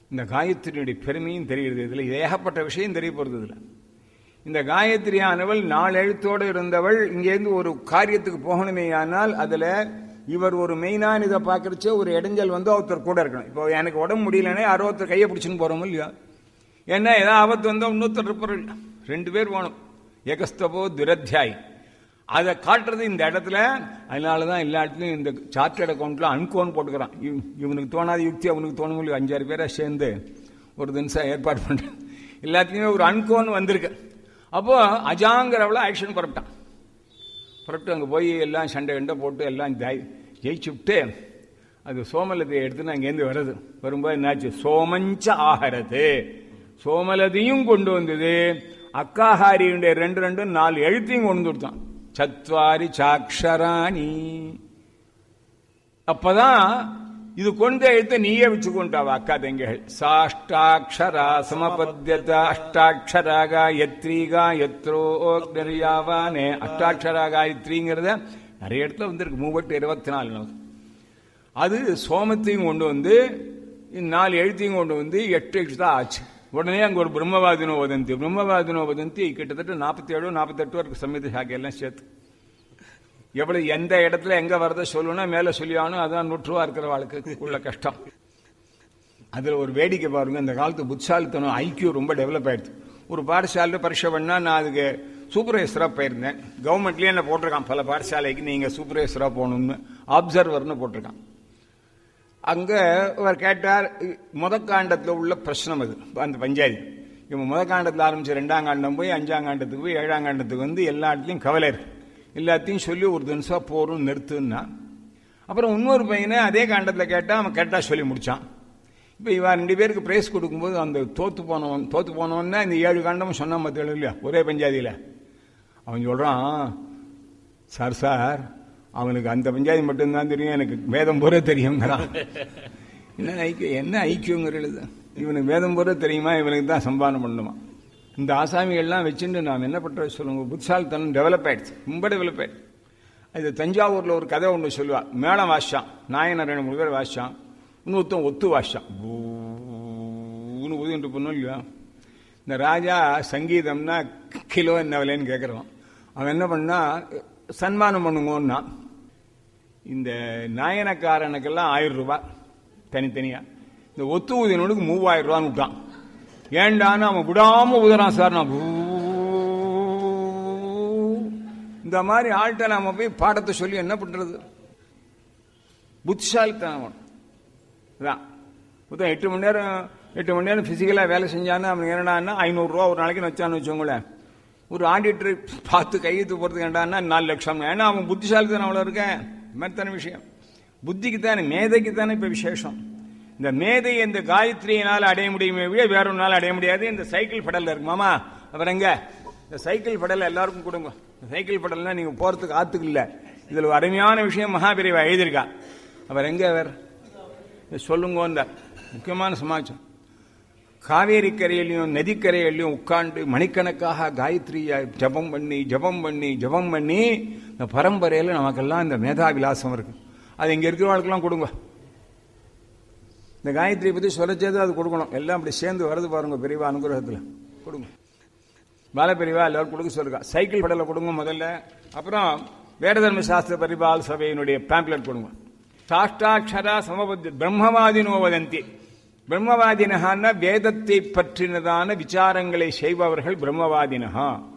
இந்த காயத்ரியினுடைய பெருமையும் தெரிகிறது இதுல ஏகப்பட்ட விஷயம் தெரிய போறது இதுல இந்த காயத்ரியானவள் நாலு எழுத்தோடு இருந்தவள் இங்கேருந்து ஒரு காரியத்துக்கு போகணுமே ஆனால் அதுல இவர் ஒரு மெயினான இதை பார்க்கறச்சே ஒரு இடைஞ்சல் வந்து ஒருத்தர் கூட இருக்கணும் இப்போ எனக்கு உடம்பு முடியலனே யாரோ ஒருத்தர் கையை பிடிச்சுன்னு போறோம் இல்லையா ஏன்னா ஏதாவது ஆபத்து வந்தா இன்னொருத்தர் இருப்பார் ரெண்டு பேர் வேணும் ஏகஸ்தபோ துரத்தியாய் அதை காட்டுறது இந்த இடத்துல அதனால தான் எல்லா இடத்துலையும் இந்த சார்ட்டர்ட் அக்கௌண்ட்ல அன்கோன் போட்டுக்கிறான் இவ- இவனுக்கு தோணாத யுக்தி அவனுக்கு தோணும் இல்லையா அஞ்சாறு பேரை சேர்ந்து ஒரு தினசம் ஏற்பாடு பண்றேன் எல்லாத்துக்குமே ஒரு அன்கோன் வந்திருக்கு அப்போ அஜாங்கிறவள ஆக்ஷன் புறப்பட்டான் புறப்பட்டு அங்கே போய் எல்லாம் சண்டை கண்டை போட்டு எல்லாம் ஜெய் ஜெயிச்சு விட்டு அது சோமலதையை எடுத்து அங்கேருந்து வருது வரும்போது என்னாச்சு சோமஞ்ச ஆகரது சோமலதையும் கொண்டு வந்தது அக்காஹாரியுடைய ரெண்டு ரெண்டு நாலு எழுத்தையும் கொண்டு கொடுத்தான் சத்வாரி சாக்ஷராணி அப்பதான் இது கொண்ட எழுத்த நீயே வச்சுக்கொண்டாவ அக்கா தங்கைகள் சாஷ்டாட்சரா சமபத்தியத அஷ்டாட்சரா காயத்ரி காயத்ரோ நிறையாவானே அஷ்டாட்சரா காயத்ரிங்கிறத நிறைய இடத்துல வந்திருக்கு மூவட்டு இருபத்தி நாலு அது சோமத்தையும் கொண்டு வந்து இந்த நாலு எழுத்தையும் கொண்டு வந்து எட்டு எட்டு தான் ஆச்சு உடனே அங்க ஒரு பிரம்மவாதினோ வதந்தி பிரம்மவாதினோ வதந்தி கிட்டத்தட்ட நாற்பத்தி ஏழு நாற்பத்தெட்டு வரைக்கும் சமீத சாக்கையெல்லாம் சேர்த்து எவ்வளவு எந்த இடத்துல எங்க வரத சொல்லணும்னா மேல சொல்லியானும் அதான் நுற்றுவா இருக்கிற வாழ்க்கை உள்ள கஷ்டம் அதுல ஒரு வேடிக்கை பாருங்க இந்த காலத்து புத்தாலித்தனம் ஐக்கியூ ரொம்ப டெவலப் ஆயிடுச்சு ஒரு பாடசாலையில் பரீட்சை பண்ணா நான் அதுக்கு சூப்பர்வைசரா போயிருந்தேன் கவர்மெண்ட்லயே என்ன போட்டிருக்கான் பல பாடசாலைக்கு நீங்க சூப்பர்வைசரா போகணும்னு அப்சர்வர்னு போட்டிருக்கான் அங்க அவர் கேட்டார் முதக்காண்டத்துல உள்ள பிரச்சனை அது அந்த பஞ்சாயத்து இவன் முதக்காண்டத்தில் ஆரம்பிச்சு ரெண்டாம் காண்டம் போய் அஞ்சாம் காண்டத்துக்கு போய் ஏழாம் காண்டத்துக்கு வந்து எல்லா இடத்துலையும் கவலை இருக்கு எல்லாத்தையும் சொல்லி ஒரு தினசா போறோம் நிறுத்துன்னா அப்புறம் இன்னொரு பையனை அதே காண்டத்தில் கேட்டா அவன் கேட்டா சொல்லி முடிச்சான் இப்போ இவன் ரெண்டு பேருக்கு பிரைஸ் கொடுக்கும்போது அந்த தோத்து போனவன் தோத்து போனவன்னா இந்த ஏழு காண்டமும் சொன்ன மத்தியில் இல்லையா ஒரே பஞ்சாயத்தியில் அவன் சொல்றான் சார் சார் அவனுக்கு அந்த பஞ்சாயத்து மட்டும்தான் தெரியும் எனக்கு வேதம் பூரா தெரியுங்கிறான் என்ன ஐக்கியம் என்ன ஐக்கியங்கிறது இவனுக்கு வேதம் பூரா தெரியுமா இவனுக்கு தான் சம்பாதனம் பண்ணணுமா இந்த ஆசாமிகள்லாம் வச்சுட்டு நாம் என்ன பண்றது சொல்லுங்க புத்தாலித்தனம் டெவலப் ஆயிடுச்சு ரொம்ப டெவலப் ஆயிடுச்சு இது தஞ்சாவூர்ல ஒரு கதை ஒன்று சொல்லுவா மேளம் வாசிச்சான் நாயனர் ரெண்டு மூணு பேர் வாசிச்சான் இன்னொருத்தன் ஒத்து வாசிச்சான் ஊன்னு ஊதிட்டு போனோம் இல்லையா இந்த ராஜா சங்கீதம்னா கிலோ என்ன விலைன்னு கேட்குறான் அவன் என்ன பண்ணா சன்மானம் பண்ணுங்கன்னா இந்த நாயனக்காரனுக்கெல்லாம் ஆயிரம் ரூபாய் தனித்தனியா இந்த ஒத்து ஊதினனுக்கு மூவாயிரம் ரூபான்னு விட்டான் ஏண்டான்னு அவன் விடாம ஊதுறான் சார் நான் ஊ. இந்த மாதிரி ஆள்கிட்ட நாம போய் பாடத்தை சொல்லி என்ன பண்றது புத்திசாலித்தனம் வேணும். இதான் மொத்தம் எட்டு மணி நேரம் எட்டு மணி நேரம் பிசிக்கலாக வேலை செஞ்சான்னு அவனுக்கு என்னடான்னா ஐநூறுரூவா ஒரு நாளைக்கு வச்சான்னு வச்சோங்களேன் ஒரு ஆடிட்டர் பார்த்து கையெழுத்து போகிறதுக்கு என்னடான்னா நாலு லட்சம் ஏன்னா அவன் புத்திசாலித்தனம் அவ்வளோ இருக்கேன் மெத்தன விஷயம் புத்திக்கு தானே மேதைக்கு தானே இப்போ விசேஷம் இந்த மேதை இந்த காயத்ரியினால் அடைய முடியுமே விட வேற ஒரு நாள் அடைய முடியாது இந்த சைக்கிள் படல்ல இருக்கு மாமா அப்புறம் எங்க இந்த சைக்கிள் படல் எல்லாருக்கும் கொடுங்க இந்த சைக்கிள் படல்னா நீங்க போறதுக்கு ஆத்துக்கு இல்ல இதுல ஒரு அருமையான விஷயம் மகாபிரிவா எழுதியிருக்கா அவர் எங்க அவர் இதை சொல்லுங்க இந்த முக்கியமான சமாச்சாரம் காவேரி கரையிலையும் நதிக்கரையிலையும் உட்கார்ந்து மணிக்கணக்காக காயத்ரியை ஜபம் பண்ணி ஜபம் பண்ணி ஜபம் பண்ணி இந்த பரம்பரையில் நமக்கெல்லாம் இந்த மேதா விலாசம் இருக்கு அது இங்க இருக்கிறவங்களுக்கெல்லாம் கொடுங்க இந்த காயத்ரி பத்தி சொல்லச்சேது அது கொடுக்கணும் எல்லாம் அப்படி சேர்ந்து வருது பாருங்க பெரியவா அனுகிரகத்துல கொடுங்க பால பெரியவா எல்லாரும் கொடுக்க சொல்லுங்க சைக்கிள் படல கொடுங்க முதல்ல அப்புறம் வேத தர்ம சாஸ்திர பரிபால் சபையினுடைய பேம்ப்ளெட் கொடுங்க சாஷ்டாட்சரா சமபத்தி பிரம்மவாதினோ வதந்தி பிரம்மவாதினஹான்னா வேதத்தை பற்றினதான விசாரங்களை செய்பவர்கள் பிரம்மவாதினஹா